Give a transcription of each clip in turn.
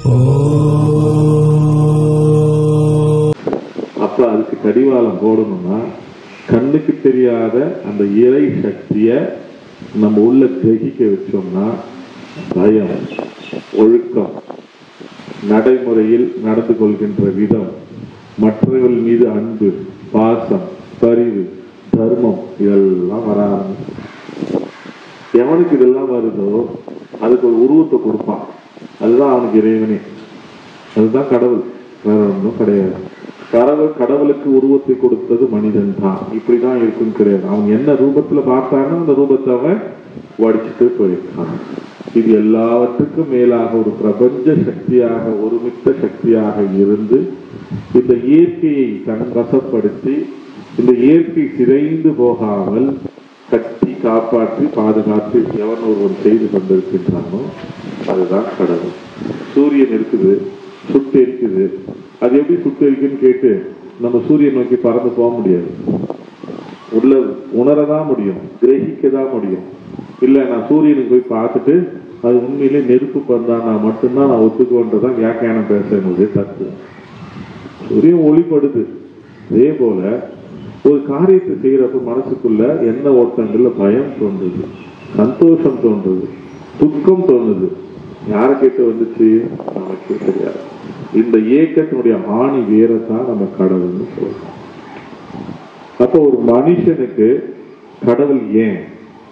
அப்ப அதுக்கு கடிவாளம் போடணும்னா கண்ணுக்கு தெரியாத அந்த இறை சக்திய நம்ம உள்ள கிரகிக்க வச்சோம்னா பயம் ஒழுக்கம் நடைமுறையில் நடந்து கொள்கின்ற விதம் மற்றவர்கள் மீது அன்பு பாசம் பரிவு தர்மம் இதெல்லாம் வர ஆரம்பிக்கும் எவனுக்கு இதெல்லாம் வருதோ அதுக்கு ஒரு உருவத்தை கொடுப்பான் அதுதான் அவனுக்கு இறைவனே அதுதான் கடவுள் வேற ஒன்றும் கிடையாது கடவுள் கடவுளுக்கு உருவத்தை கொடுத்தது மனிதன் தான் இப்படிதான் இருக்குன்னு கிடையாது அவன் என்ன ரூபத்துல பார்த்தானோ அந்த ரூபத்தை அவன் வடிச்சுட்டு போயிருக்கான் இது எல்லாவற்றுக்கும் மேலாக ஒரு பிரபஞ்ச சக்தியாக ஒருமித்த சக்தியாக இருந்து இந்த இயற்கையை தன் வசப்படுத்தி இந்த இயற்கை சிதைந்து போகாமல் கட்டி காப்பாற்றி பாதுகாத்து எவன் ஒருவன் செய்து கொண்டிருக்கின்றானோ அதுதான் கடவுள் சூரியன் இருக்குது சுட்டு இருக்குது அது எப்படி சுட்டு இருக்குன்னு கேட்டு நம்ம சூரியன் நோக்கி பறந்து போக முடியாது உள்ள உணரதான் முடியும் கிரகிக்க தான் முடியும் இல்ல நான் சூரியனுக்கு போய் பார்த்துட்டு அது உண்மையிலே நெருப்பு பந்தானா மட்டும்தான் நான் ஒத்துக்குவன்றதான் வியாக்கியானம் பேசுறது தப்பு சூரியன் ஒளிப்படுது அதே போல ஒரு காரியத்தை செய்யறப்ப மனசுக்குள்ள என்ன ஓட்டங்கள்ல பயம் தோன்றுது சந்தோஷம் தோன்றுது துக்கம் தோணுது யாரை கேட்டு வந்துச்சு நமக்கு தெரியாது இந்த ஏக்கத்தினுடைய ஆணி வேறத்தான் நம்ம கடவுள்னு சொல்றோம் அப்போ ஒரு மனுஷனுக்கு கடவுள் ஏன்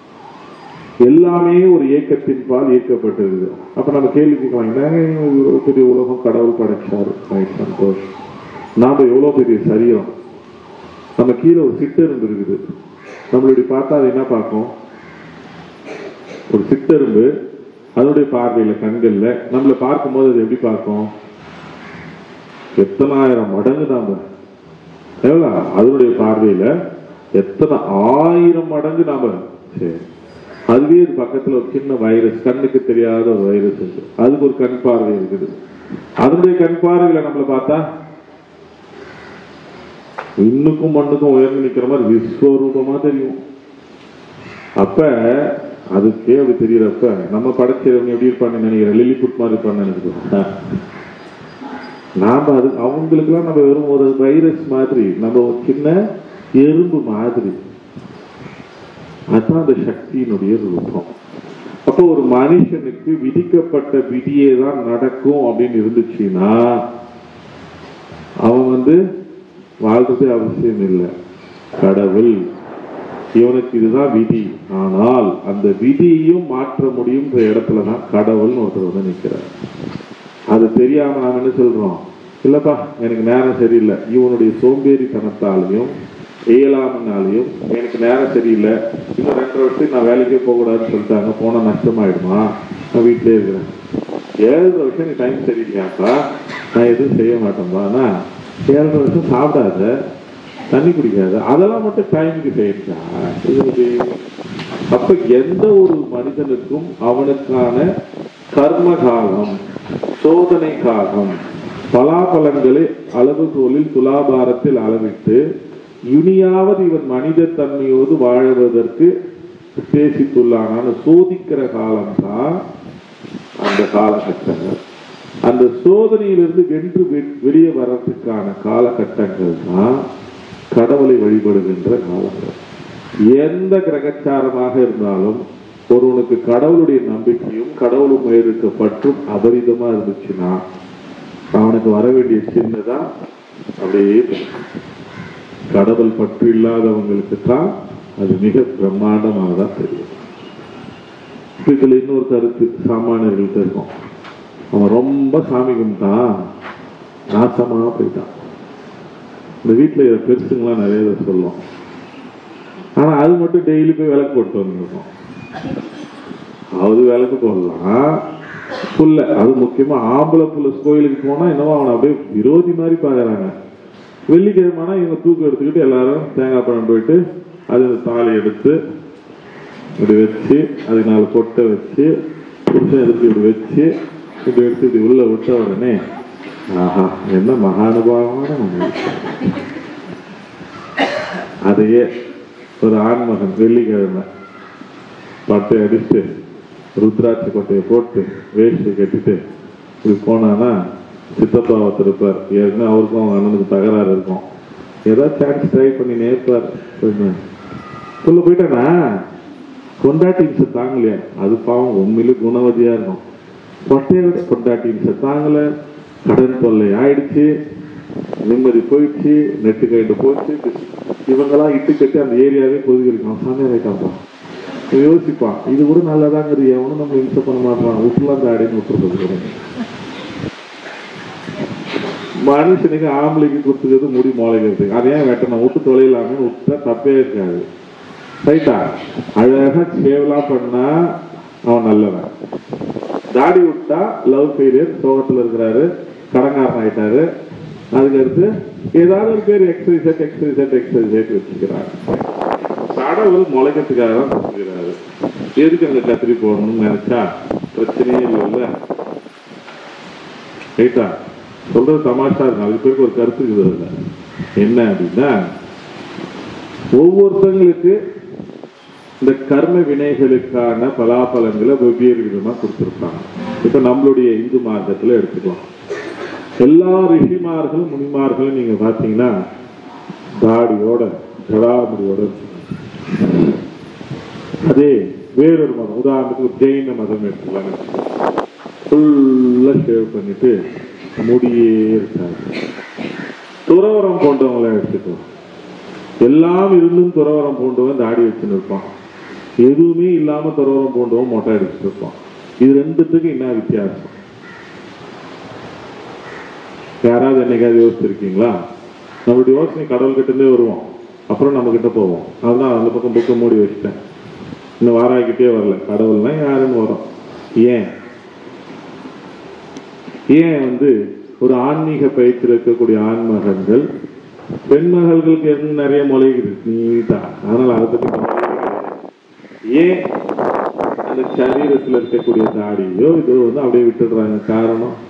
எல்லாமே ஒரு ஏக்கத்தின் பால் ஈர்க்கப்பட்டிருக்கு அப்ப நம்ம கேள்வி கேட்கலாம் என்னங்க இவ்வளவு பெரிய உலகம் கடவுள் படைச்சாரு Right, சந்தோஷம் நாம எவ்வளவு பெரிய சரீரம் நம்ம கீழே ஒரு சிட்டெரும்பு இருக்குது நம்மளுடைய பார்த்தா அது என்ன பார்க்கும் ஒரு சிட்டெரும்பு அதனுடைய பார்வையில கண்கள்ல நம்மளை பார்க்கும்போது அது எப்படி பார்க்கும் எத்தனாயிரம் மடங்கு நாம எவ்வளோ அதனுடைய பார்வையில எத்தனை ஆயிரம் மடங்கு நாம சரி அதுவே இது பக்கத்துல ஒரு சின்ன வைரஸ் கண்ணுக்கு தெரியாத ஒரு வைரஸ் இருக்கு அதுக்கு ஒரு கண் பார்வை இருக்குது அதனுடைய கண் பார்வையில நம்மளை பார்த்தா இன்னுக்கும் மண்ணுக்கும் உயர்ந்து நிக்கிற மாதிரி விஸ்வரூபமா தெரியும் அப்ப அதுக்கே அப்படி தெரியறப்ப நம்ம படைச்சவங்க எப்படி இருப்பான்னு நினைக்கிறேன் லில்லிபுட் மாதிரி இருப்பான்னு நினைக்கிறோம் நாம அது அவங்களுக்குலாம் நம்ம வெறும் ஒரு வைரஸ் மாதிரி நம்ம ஒரு சின்ன எறும்பு மாதிரி அதுதான் அந்த சக்தியினுடைய ரூபம் அப்போ ஒரு மனுஷனுக்கு விதிக்கப்பட்ட விதியே தான் நடக்கும் அப்படின்னு இருந்துச்சுன்னா அவன் வந்து வாழ்றது அவசியம் இல்லை கடவுள் இவனுக்கு இதுதான் விதி ஆனால் அந்த விதியையும் மாற்ற முடியுன்ற இடத்துல தான் கடவுள்னு ஒருத்தர் வந்து நிற்கிறார் அது தெரியாம நாம என்ன சொல்றோம் இல்லப்பா எனக்கு நேரம் சரியில்லை இவனுடைய சோம்பேறித்தனத்தாலையும் இயலாமனாலையும் எனக்கு நேரம் சரியில்லை இன்னும் ரெண்டரை வருஷத்துக்கு நான் வேலைக்கே போகக்கூடாதுன்னு சொல்லிட்டாங்க போனா நஷ்டமாயிடுமா நான் வீட்டிலே இருக்கிறேன் ஏழரை வருஷம் நீ டைம் சரியில்லையாப்பா நான் எதுவும் செய்ய மாட்டேன்பா ஆனா ஏழரை வருஷம் சாப்பிடாத தண்ணி குடிக்காத அதெல்லாம் மட்டும் டைமுக்கு செய்யறா இது அப்ப எந்த ஒரு மனிதனுக்கும் அவனுக்கான கர்ம காலம் சோதனை காலம் பலாபலங்களை அளவுகோலில் துலாபாரத்தில் அளவிட்டு இனியாவது இவன் மனித தன்மையோடு வாழ்வதற்கு உத்தேசித்துள்ளானான்னு சோதிக்கிற காலம்தான் அந்த காலகட்டங்கள் அந்த சோதனையிலிருந்து வென்று வெ- வெளியே வர்றதுக்கான காலகட்டங்கள் தான் கடவுளை வழிபடுகின்ற காலங்கள் எந்த கிரகச்சாரமாக இருந்தாலும் ஒருவனுக்கு கடவுளுடைய நம்பிக்கையும் கடவுளும் இருக்க பற்றும் அபரிதமா இருந்துச்சுன்னா அவனுக்கு வர வேண்டிய சின்னதா அப்படியே போகும். கடவுள் பற்று இல்லாதவங்களுக்கு தான் அது மிக பிரம்மாண்டமாக தான் தெரியும் இப்ப இதுல இன்னொரு கருத்து சாமானியர்கள்ட்ட இருக்கும் அவன் ரொம்ப சாமி கும்பிட்டான் நாசமா போயிட்டான் இந்த வீட்டுல இதை பெருசுங்களாம் நிறைய இதை சொல்லும் ஆனா அது மட்டும் டெய்லி போய் விளக்கு போட்டு வந்துருக்கும் அது விளக்கு போடலாம் புல்ல அது முக்கியமா ஆம்பளை புள்ள கோயிலுக்கு போனா என்னவோ அவனை அப்படியே விரோதி மாதிரி பாக்குறாங்க வெள்ளிக்கிழமைனா இவங்க தூக்கம் எடுத்துக்கிட்டு எல்லாரும் தேங்காய் பழம் போயிட்டு அது தாலி எடுத்து இப்படி வச்சு அதுக்கு நாலு கொட்டை வச்சு புருஷன் எடுத்து இப்படி வச்சு இப்படி எடுத்து இப்படி உள்ள விட்ட உடனே ஆஹா என்ன மகானுபாவமான மனுஷன். அதையே ஒரு ஆண்மகன் வெள்ளிக்கிழமை பட்டை அடிச்சுட்டு ருத்ராட்சி கொட்டையை போட்டு வேஷ்டி கட்டிட்டு இப்படி போனானா சித்தப்பா ஒருத்தர் இருப்பார் ஏற்கனவே அவருக்கும் அவங்க அண்ணனுக்கு தகராறு இருக்கும் ஏதாவது சான்ஸ் ட்ரை பண்ணி நேர்ப்பார் சொல்ல போயிட்டானா கொண்டாட்டின்ஸை தாங்கலையா அது பாவம் உண்மையிலே குணவதியா இருக்கும் கொட்டையோட கொண்டாட்டின்ஸை தாங்கல கடன் தொல்லை ஆயிடுச்சு நிம்மதி போயிடுச்சு நெட்டு கைட்டு போச்சு இவங்கெல்லாம் இட்டு கட்டி அந்த ஏரியாவே கொதிக்கிறான் சாமியார் ஆயிட்டாப்பா யோசிப்பான் இது கூட நல்லதாங்கிறது எவனும் நம்ம இம்சை பண்ண மாட்டான் விட்டுலாம் தாடின்னு விட்டுறது மனுஷனுக்கு ஆம்பளைக்கு கொடுத்துக்கிறது முடி முளைக்கிறது அதை ஏன் வெட்டணும் விட்டு தொலைலாமே விட்டா தப்பே இருக்காது ரைட்டா அழகா சேவலாம் பண்ணா அவன் நல்லவன் தாடி விட்டா லவ் ஃபெயிலியர் சோகத்துல இருக்கிறாரு கடங்காரன் ஆயிட்டாரு அதுக்கடுத்து ஏதாவது ஒரு பேர் எக்ஸசைஸ் எக்ஸசைஸ் எக்ஸசைஸ் வச்சுக்கிறாங்க கடவுள் முளைக்கிறதுக்காக தான் கொடுத்துக்கிறாரு எதுக்கு அங்க கத்திரி போடணும்னு நினைச்சா பிரச்சனையே இல்லைல்ல ரைட்டா சொல்றது தமாஷா இருக்கும் அதுக்கு பேருக்கு ஒரு கருத்து இருக்குது அதுல. என்ன அப்படின்னா ஒவ்வொருத்தங்களுக்கு இந்த கர்ம வினைகளுக்கான பலாபலங்களை வெவ்வேறு விதமா கொடுத்திருப்பாங்க இப்ப நம்மளுடைய இந்து மார்க்கத்துல எடுத்துக்கலாம் எல்லா ரிஷிமார்களும் முனிமார்களும் நீங்க பாத்தீங்கன்னா தாடியோட ஜடாமுடியோட இருப்பாங்க. அதே வேறொரு மதம் உதாரணத்துக்கு ஜெயின மதம் எடுத்துக்கலாம் ஃபுல்லா ஷேவ் பண்ணிட்டு முடியே இருக்காது துறவரம் போன்றவங்களை எடுத்துக்கலாம் எல்லாம் இருந்தும் துறவரம் பூண்டவன் தாடி வச்சுன்னு இருப்பான் எதுவுமே இல்லாம துறவரம் பூண்டவன் மொட்டை அடிச்சுட்டு இருப்பான் இது ரெண்டுத்துக்கும் என்ன வித்தியாசம் யாராவது என்னைக்காவது யோசிச்சிருக்கீங்களா நம்மளுடைய யோசனை கடவுள் கிட்ட இருந்தே வருவோம் அப்புறம் நம்ம கிட்ட போவோம் அதுதான் அந்த பக்கம் புக்கை மூடி வச்சுட்டேன் இன்னும் வாராகிட்டே வரல கடவுள்னா யாருன்னு வரும் ஏன் ஏன் வந்து ஒரு ஆன்மீக பயிற்சியில் இருக்கக்கூடிய ஆண்மகன்கள் பெண்மகள்களுக்கு என்ன நிறைய முளைக்குது நீட்டா அதனால அதை பத்தி கவலையே கிடையாது. ஏன் அந்த சரீரத்தில் இருக்கக்கூடிய தாடியோ இதோ வந்து அப்படியே விட்டுடுறாங்க காரணம்